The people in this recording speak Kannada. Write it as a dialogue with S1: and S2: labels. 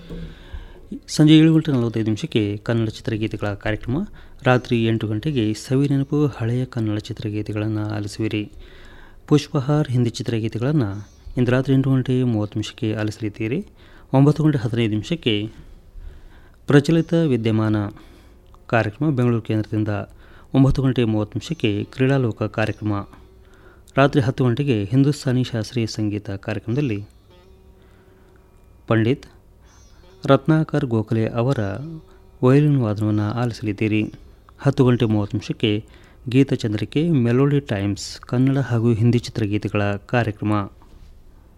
S1: ಸಂಜೆ ಏಳು ಗಂಟೆ ನಲವತ್ತೈದು ನಿಮಿಷಕ್ಕೆ ಕನ್ನಡ ಚಿತ್ರಗೀತೆಗಳ ಕಾರ್ಯಕ್ರಮ ರಾತ್ರಿ ಎಂಟು ಗಂಟೆಗೆ ಸವಿ ನೆನಪು ಹಳೆಯ ಕನ್ನಡ ಚಿತ್ರಗೀತೆಗಳನ್ನು ಆಲಿಸುವಿರಿ ಪುಷ್ಪಹಾರ್ ಹಿಂದಿ ಚಿತ್ರಗೀತೆಗಳನ್ನು ಇಂದು ರಾತ್ರಿ ಎಂಟು ಗಂಟೆ ಮೂವತ್ತು ನಿಮಿಷಕ್ಕೆ ಆಲಿಸಲಿದ್ದೀರಿ ಒಂಬತ್ತು ಗಂಟೆ ಹದಿನೈದು ನಿಮಿಷಕ್ಕೆ ಪ್ರಚಲಿತ ವಿದ್ಯಮಾನ ಕಾರ್ಯಕ್ರಮ ಬೆಂಗಳೂರು ಕೇಂದ್ರದಿಂದ ಒಂಬತ್ತು ಗಂಟೆ ಮೂವತ್ತು ನಿಮಿಷಕ್ಕೆ ಕ್ರೀಡಾಲೋಕ ಕಾರ್ಯಕ್ರಮ ರಾತ್ರಿ ಹತ್ತು ಗಂಟೆಗೆ ಹಿಂದೂಸ್ತಾನಿ ಶಾಸ್ತ್ರೀಯ ಸಂಗೀತ ಕಾರ್ಯಕ್ರಮದಲ್ಲಿ ಪಂಡಿತ್ ರತ್ನಾಕರ್ ಗೋಖಲೆ ಅವರ ವಯಲಿನ್ ವಾದನವನ್ನು ಆಲಿಸಲಿದ್ದೀರಿ ಹತ್ತು ಗಂಟೆ ಮೂವತ್ತು ನಿಮಿಷಕ್ಕೆ ಗೀತಚಂದ್ರಿಕೆ ಮೆಲೋಡಿ ಟೈಮ್ಸ್ ಕನ್ನಡ ಹಾಗೂ ಹಿಂದಿ ಚಿತ್ರಗೀತೆಗಳ ಕಾರ್ಯಕ್ರಮ